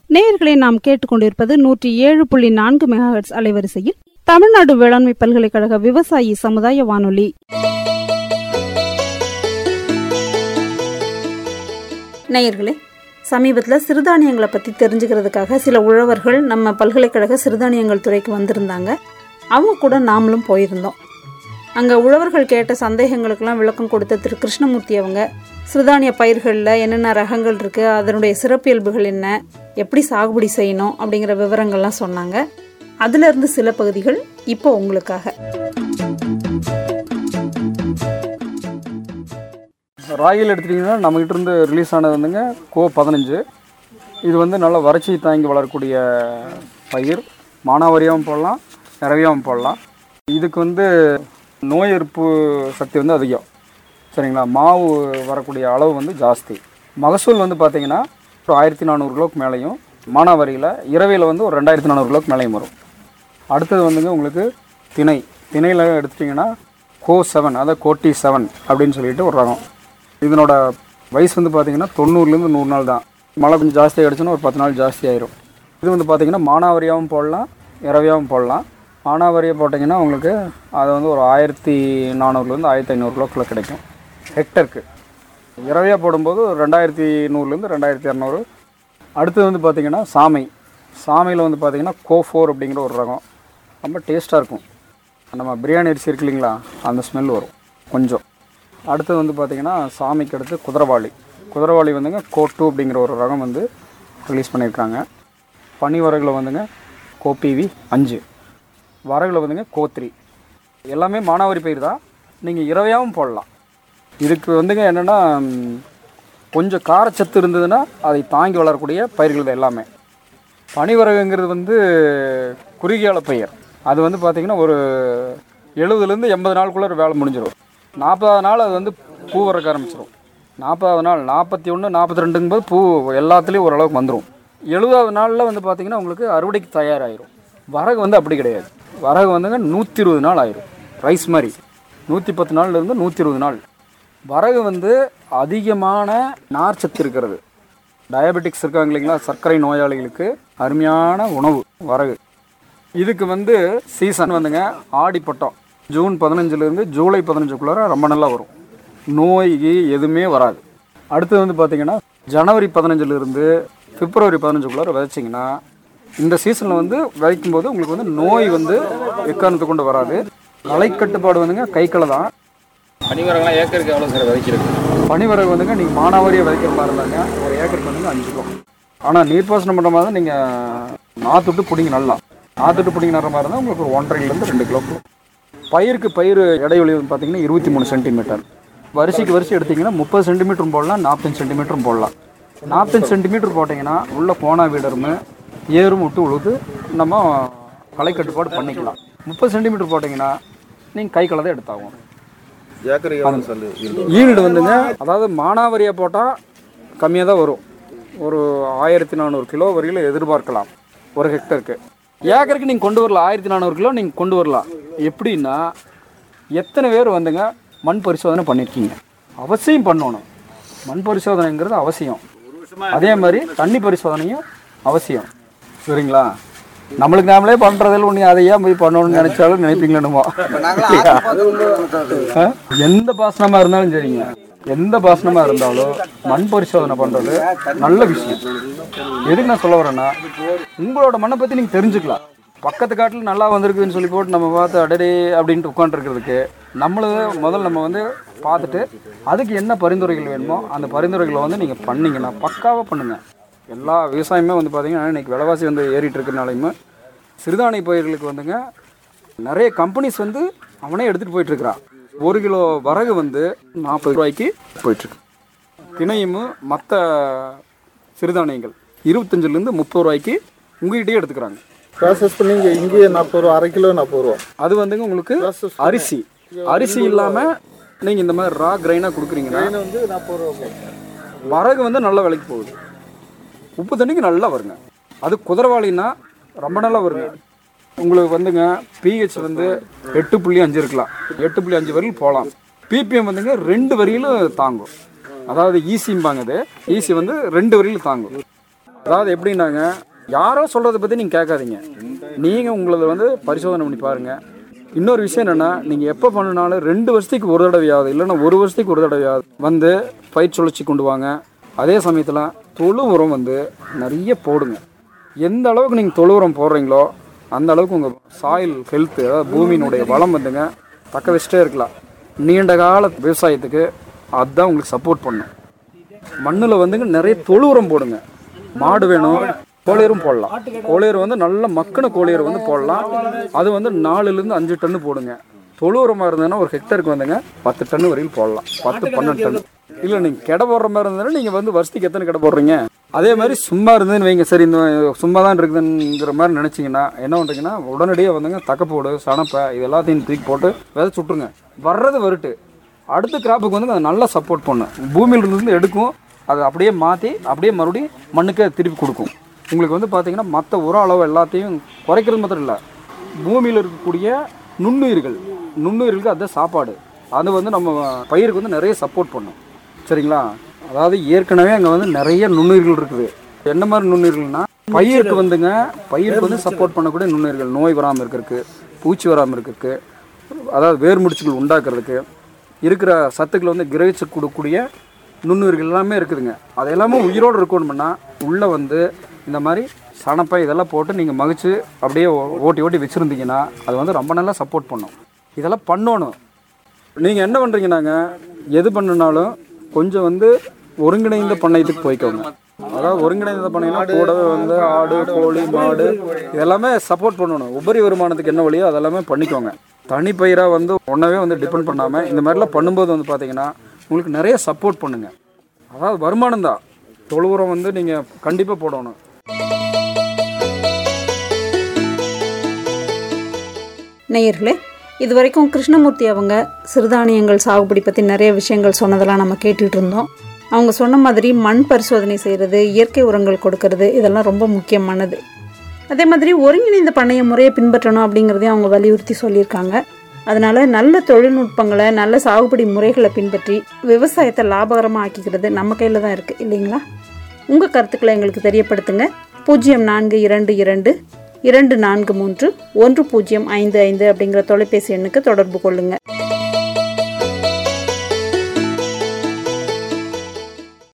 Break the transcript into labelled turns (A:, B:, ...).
A: நேயர்களை நாம் கேட்டுக்கொண்டிருப்பது நூற்றி ஏழு புள்ளி நான்கு மெகாஹெட்ஸ் அலைவரிசையில் தமிழ்நாடு வேளாண்மை பல்கலைக்கழக விவசாயி சமுதாய வானொலி நேயர்களே சமீபத்தில் சிறுதானியங்களை பற்றி தெரிஞ்சுக்கிறதுக்காக சில உழவர்கள் நம்ம பல்கலைக்கழக சிறுதானியங்கள் துறைக்கு வந்திருந்தாங்க அவங்க கூட நாமளும் போயிருந்தோம் அங்கே உழவர்கள் கேட்ட சந்தேகங்களுக்கெல்லாம் விளக்கம் கொடுத்த திரு கிருஷ்ணமூர்த்தி அவங்க சிறுதானிய பயிர்களில் என்னென்ன ரகங்கள் இருக்குது அதனுடைய சிறப்பியல்புகள் என்ன எப்படி சாகுபடி செய்யணும் அப்படிங்கிற விவரங்கள்லாம் சொன்னாங்க அதிலிருந்து சில பகுதிகள் இப்போ உங்களுக்காக
B: ராகில் எடுத்துட்டிங்கன்னா நம்மகிட்ட இருந்து ரிலீஸ் ஆனது வந்துங்க கோ பதினஞ்சு இது வந்து நல்ல வறட்சி தாங்கி வளரக்கூடிய பயிர் மானாவாரியாகவும் போடலாம் நிறையாவும் போடலாம் இதுக்கு வந்து நோய் எதிர்ப்பு சக்தி வந்து அதிகம் சரிங்களா மாவு வரக்கூடிய அளவு வந்து ஜாஸ்தி மகசூல் வந்து பார்த்திங்கன்னா ஒரு ஆயிரத்தி நானூறு கிலோக்கு மேலேயும் மானாவாரியில் இரவையில் வந்து ஒரு ரெண்டாயிரத்தி நானூறு கிலோக்கு மேலேயும் வரும் அடுத்தது வந்துங்க உங்களுக்கு திணை திணையில் எடுத்துட்டிங்கன்னா கோ செவன் அதாவது கோட்டி செவன் அப்படின்னு சொல்லிட்டு ஒரு ரகம் இதனோட வயசு வந்து பார்த்தீங்கன்னா தொண்ணூறுலேருந்து நூறு நாள் தான் மழை கொஞ்சம் ஜாஸ்தியாக கிடச்சுன்னா ஒரு பத்து நாள் ஜாஸ்தி ஆயிரும் இது வந்து பார்த்தீங்கன்னா மானாவாரியாகவும் போடலாம் இரவையாகவும் போடலாம் மானாவாரியாக போட்டிங்கன்னா உங்களுக்கு அது வந்து ஒரு ஆயிரத்தி நானூறுலேருந்து ஆயிரத்தி ஐநூறு கிலோக்குள்ளே கிடைக்கும் ஹெக்டருக்கு இரவையாக போடும்போது ஒரு ரெண்டாயிரத்தி நூறுலேருந்து ரெண்டாயிரத்தி இரநூறு அடுத்தது வந்து பார்த்திங்கன்னா சாமை சாமையில் வந்து பார்த்திங்கன்னா கோ ஃபோர் அப்படிங்கிற ஒரு ரகம் ரொம்ப டேஸ்ட்டாக இருக்கும் நம்ம பிரியாணி அரிசி இருக்கு இல்லைங்களா அந்த ஸ்மெல் வரும் கொஞ்சம் அடுத்தது வந்து பார்த்திங்கன்னா சாமிக்கு அடுத்து குதிரவாளி குதிரவாளி வந்துங்க கோ டூ அப்படிங்கிற ஒரு ரகம் வந்து ரிலீஸ் பண்ணியிருக்காங்க பனி வரகுல வந்துங்க கோபிவி அஞ்சு வரகுல வந்துங்க கோத்ரி எல்லாமே மானாவாரி பயிர் தான் நீங்கள் இரவையாகவும் போடலாம் இதுக்கு வந்துங்க என்னென்னா கொஞ்சம் காரச்சத்து இருந்ததுன்னா அதை தாங்கி வளரக்கூடிய பயிர்கள் இது எல்லாமே பனிவரகுங்கிறது வந்து குறுகிய அள பயிர் அது வந்து பார்த்திங்கன்னா ஒரு எழுபதுலேருந்து எண்பது நாளுக்குள்ளே வேலை முடிஞ்சிடும் நாற்பதாவது நாள் அது வந்து பூ வரக்க ஆரம்பிச்சிடும் நாற்பதாவது நாள் நாற்பத்தி ஒன்று நாற்பத்தி ரெண்டுங்கும்போது பூ எல்லாத்துலேயும் ஓரளவுக்கு வந்துடும் எழுபதாவது நாளில் வந்து பார்த்திங்கன்னா உங்களுக்கு அறுவடைக்கு தயாராகிரும் வரகு வந்து அப்படி கிடையாது வரகு வந்துங்க நூற்றி இருபது நாள் ஆயிரும் ரைஸ் மாதிரி நூற்றி பத்து நாள்லேருந்து நூற்றி இருபது நாள் வரகு வந்து அதிகமான நார்ச்சத்து இருக்கிறது டயபெட்டிக்ஸ் இருக்காங்க இல்லைங்களா சர்க்கரை நோயாளிகளுக்கு அருமையான உணவு வரகு இதுக்கு வந்து சீசன் வந்துங்க ஆடி பட்டம் ஜூன் பதினஞ்சுலேருந்து ஜூலை பதினஞ்சுக்குள்ளார ரொம்ப நல்லா வரும் நோய் கீய் எதுவுமே வராது அடுத்தது வந்து பார்த்திங்கன்னா ஜனவரி பதினஞ்சுலேருந்து பிப்ரவரி பதினஞ்சுக்குள்ளார விதைச்சிங்கன்னா இந்த சீசனில் வந்து விதைக்கும் போது உங்களுக்கு வந்து நோய் வந்து எக்காரணத்தை கொண்டு வராது களைக்கட்டுப்பாடு வந்துங்க கைக்களை தான்
C: பனிவரங்களாம் ஏக்கருக்கு எவ்வளோ சார் விதைக்கிறது
B: பனிவரகு வந்துங்க நீங்கள் மானாவாரியாக விதைக்கிற மாதிரி இருந்தாங்க ஒரு ஏக்கருக்கு வந்துங்க அஞ்சு கிலோ ஆனால் நீர்ப்பாசனம் பண்ணுற மாதிரி தான் நீங்கள் நாற்றுட்டு பிடிங்க நல்லா நாற்றுட்டு பிடிங்க நடுற மாதிரி இருந்தால் உங்களுக்கு ஒரு ஒன்றரைலேருந்து ரெண்டு கிலோ பயிருக்கு பயிர் இடைவெளி வந்து பார்த்தீங்கன்னா இருபத்தி மூணு சென்டிமீட்டர் வரிசைக்கு வரிசை எடுத்தீங்கன்னா முப்பது சென்டிமீட்டரும் போடலாம் நாற்பத்தஞ்சு சென்டிமீட்டரும் போடலாம் நாற்பத்தஞ்சு சென்டிமீட்டர் போட்டிங்கன்னா உள்ள கோணா வீடருமே ஏறும் விட்டு உழுது நம்ம களை கட்டுப்பாடு பண்ணிக்கலாம் முப்பது சென்டிமீட்டர் போட்டிங்கன்னா நீங்கள் கை களை தான் எடுத்தாகும்
C: ஏக்கருக்கு எவ்வளோ சொல்லு
B: ஈல்டு வந்துங்க அதாவது மானாவாரியாக போட்டால் கம்மியாக தான் வரும் ஒரு ஆயிரத்தி நானூறு கிலோ வரையிலும் எதிர்பார்க்கலாம் ஒரு ஹெக்டருக்கு ஏக்கருக்கு நீங்கள் கொண்டு வரலாம் ஆயிரத்தி நானூறு கிலோ நீங்கள் கொண்டு வரலாம் எப்படின்னா எத்தனை பேர் வந்துங்க மண் பரிசோதனை பண்ணியிருக்கீங்க அவசியம் பண்ணணும் மண் பரிசோதனைங்கிறது அவசியம் அதே மாதிரி தண்ணி பரிசோதனையும் அவசியம் சரிங்களா நம்மளுக்கு நாமளே பண்ணுறதில் ஒன்று அதை ஏன் போய் பண்ணணும்னு நினைச்சாலும் நினைப்பீங்களேனுமோ ஆ? எந்த பாசனமாக இருந்தாலும் சரிங்க எந்த பாசனமாக இருந்தாலும் மண் பரிசோதனை பண்ணுறது நல்ல விஷயம் எதுக்கு நான் சொல்ல வரேன்னா உங்களோட மண்ணை பற்றி நீங்கள் தெரிஞ்சுக்கலாம் பக்கத்து காட்டில் நல்லா வந்திருக்குதுன்னு சொல்லி போட்டு நம்ம பார்த்து அடடே அப்படின்ட்டு உட்காந்துருக்கிறதுக்கு நம்மளும் முதல்ல நம்ம வந்து பார்த்துட்டு அதுக்கு என்ன பரிந்துரைகள் வேணுமோ அந்த பரிந்துரைகளை வந்து நீங்கள் பண்ணீங்கன்னா பக்காவாக பண்ணுங்கள் எல்லா விவசாயமே வந்து பார்த்தீங்கன்னா இன்றைக்கி விலைவாசி வந்து ஏறிட்டு இருக்கிறனாலையுமே சிறுதானிய பயிர்களுக்கு வந்துங்க நிறைய கம்பெனிஸ் வந்து அவனே எடுத்துகிட்டு போயிட்டுருக்கிறான் ஒரு கிலோ வரகு வந்து நாற்பது ரூபாய்க்கு போயிட்டுருக்கு திணையும் மற்ற சிறுதானியங்கள் இருபத்தஞ்சிலேருந்து முப்பது ரூபாய்க்கு உங்ககிட்டயே எடுத்துக்கிறாங்க
D: ப்ராசஸ் பண்ணி இங்கே இங்கேயே நாற்பது ரூபா அரை கிலோ நாற்பது ரூபா
B: அது வந்துங்க உங்களுக்கு அரிசி அரிசி இல்லாமல் நீங்கள் இந்த மாதிரி ரா கிரைனாக கொடுக்குறீங்கன்னா
D: வந்து நாற்பது ரூபா
B: வரகு வந்து நல்ல விலைக்கு போகுது உப்பு தண்ணிக்கு நல்லா வருங்க அது குதிரவாளின்னா ரொம்ப நல்லா வருங்க உங்களுக்கு வந்துங்க பிஹெச் வந்து எட்டு புள்ளி அஞ்சு இருக்கலாம் எட்டு புள்ளி அஞ்சு வரையில் போகலாம் பிபிஎம் வந்துங்க ரெண்டு வரியிலும் தாங்கும் அதாவது ஈசிம்பாங்க இது ஈசி வந்து ரெண்டு வரியில் தாங்கும் அதாவது எப்படின்னாங்க யாரோ சொல்கிறத பற்றி நீங்கள் கேட்காதீங்க நீங்கள் உங்களது வந்து பரிசோதனை பண்ணி பாருங்கள் இன்னொரு விஷயம் என்னென்னா நீங்கள் எப்போ பண்ணினாலும் ரெண்டு வருஷத்துக்கு ஒரு தடவையாவது இல்லைன்னா ஒரு வருஷத்துக்கு ஒரு தடவையாவது வந்து பயிர் சுழற்சி கொண்டு வாங்க அதே சமயத்தில் தொழு உரம் வந்து நிறைய போடுங்க எந்த அளவுக்கு நீங்கள் தொழு உரம் போடுறீங்களோ அந்த அளவுக்கு உங்கள் சாயில் ஹெல்த்து அதாவது பூமியினுடைய வளம் வந்துங்க தக்க வச்சுட்டே இருக்கலாம் நீண்ட கால விவசாயத்துக்கு அதுதான் உங்களுக்கு சப்போர்ட் பண்ணும் மண்ணில் வந்துங்க நிறைய தொழு உரம் போடுங்க மாடு வேணும் கோழியரும் போடலாம் கோழியர் வந்து நல்ல மக்கின கோழியர் வந்து போடலாம் அது வந்து நாலுலேருந்து அஞ்சு டன்னு போடுங்க தொழு உரமாக இருந்ததுன்னா ஒரு ஹெக்டருக்கு வந்துங்க பத்து டன்னு வரையும் போடலாம் பத்து பன்னெண்டு டன் இல்லை நீங்கள் கடை போடுற மாதிரி இருந்ததுன்னா நீங்கள் வந்து வருஷத்துக்கு எத்தனை கடை போடுறீங்க அதே மாதிரி சும்மா இருந்ததுன்னு வைங்க சரி இந்த சும்மா தான் இருக்குதுங்கிற மாதிரி நினச்சிங்கன்னா என்ன பண்ணுறீங்கன்னா உடனடியாக வந்துங்க தக்கப்போடு சனப்பை இது எல்லாத்தையும் தூக்கி போட்டு விதைச்சு விட்ருங்க வர்றது வருட்டு அடுத்த கிராப்புக்கு வந்து அது நல்லா சப்போர்ட் பண்ணும் பூமியில இருந்து எடுக்கும் அதை அப்படியே மாற்றி அப்படியே மறுபடியும் மண்ணுக்கே திருப்பி கொடுக்கும் உங்களுக்கு வந்து பார்த்தீங்கன்னா மற்ற உர அளவு எல்லாத்தையும் குறைக்கிறது மாத்திரம் இல்லை பூமியில் இருக்கக்கூடிய நுண்ணுயிர்கள் நுண்ணுயிர்களுக்கு அதுதான் சாப்பாடு அது வந்து நம்ம பயிருக்கு வந்து நிறைய சப்போர்ட் பண்ணும் சரிங்களா அதாவது ஏற்கனவே அங்கே வந்து நிறைய நுண்ணுயிர்கள் இருக்குது என்ன மாதிரி நுண்ணுயிர்கள்னா பயிருக்கு வந்துங்க பயிருக்கு வந்து சப்போர்ட் பண்ணக்கூடிய நுண்ணுயிர்கள் நோய் வராமல் இருக்கிறதுக்கு பூச்சி வராமல் இருக்கிறதுக்கு அதாவது வேர் முடிச்சுகள் உண்டாக்குறதுக்கு இருக்கிற சத்துக்களை வந்து கிரகிச்சு கொடுக்கக்கூடிய நுண்ணுயிர்கள் எல்லாமே இருக்குதுங்க அது எல்லாமே உயிரோடு இருக்கணும்னா உள்ளே வந்து இந்த மாதிரி சனப்பை இதெல்லாம் போட்டு நீங்கள் மகிச்சு அப்படியே ஓ- ஓட்டி ஓட்டி வச்சுருந்தீங்கன்னா அது வந்து ரொம்ப நல்லா சப்போர்ட் பண்ணும் இதெல்லாம் பண்ணணும் நீங்கள் என்ன பண்ணுறீங்கன்னாங்க எது பண்ணுனாலும் கொஞ்சம் வந்து ஒருங்கிணைந்த பண்ணையத்துக்கு போய்க்கோங்க அதாவது ஒருங்கிணைந்த பண்ணையனா கூடவே வந்து ஆடு கோழி மாடு இதெல்லாமே சப்போர்ட் பண்ணணும் உபரி வருமானத்துக்கு என்ன வழியோ அதெல்லாமே பண்ணிக்கோங்க தனி பயிராக வந்து ஒன்றவே வந்து டிபெண்ட் பண்ணாமல் இந்த மாதிரிலாம் பண்ணும்போது வந்து பார்த்தீங்கன்னா உங்களுக்கு நிறைய சப்போர்ட் பண்ணுங்க அதாவது வருமானம் தான் தொழு உரம் வந்து நீங்கள் கண்டிப்பாக போடணும்
A: நேயர்களே இது வரைக்கும் கிருஷ்ணமூர்த்தி அவங்க சிறுதானியங்கள் சாகுபடி பற்றி நிறைய விஷயங்கள் சொன்னதெல்லாம் நம்ம கேட்டுட்டு இருந்தோம் அவங்க சொன்ன மாதிரி மண் பரிசோதனை செய்கிறது இயற்கை உரங்கள் கொடுக்கறது இதெல்லாம் ரொம்ப முக்கியமானது அதே மாதிரி ஒருங்கிணைந்த பண்ணைய முறையை பின்பற்றணும் அப்படிங்கிறதையும் அவங்க வலியுறுத்தி சொல்லியிருக்காங்க அதனால நல்ல தொழில்நுட்பங்களை நல்ல சாகுபடி முறைகளை பின்பற்றி விவசாயத்தை லாபகரமாக ஆக்கிக்கிறது நம்ம கையில் தான் இருக்குது இல்லைங்களா உங்கள் கருத்துக்களை எங்களுக்கு தெரியப்படுத்துங்க பூஜ்ஜியம் நான்கு இரண்டு இரண்டு இரண்டு நான்கு மூன்று ஒன்று பூஜ்ஜியம் ஐந்து ஐந்து அப்படிங்கிற தொலைபேசி எண்ணுக்கு தொடர்பு கொள்ளுங்கள்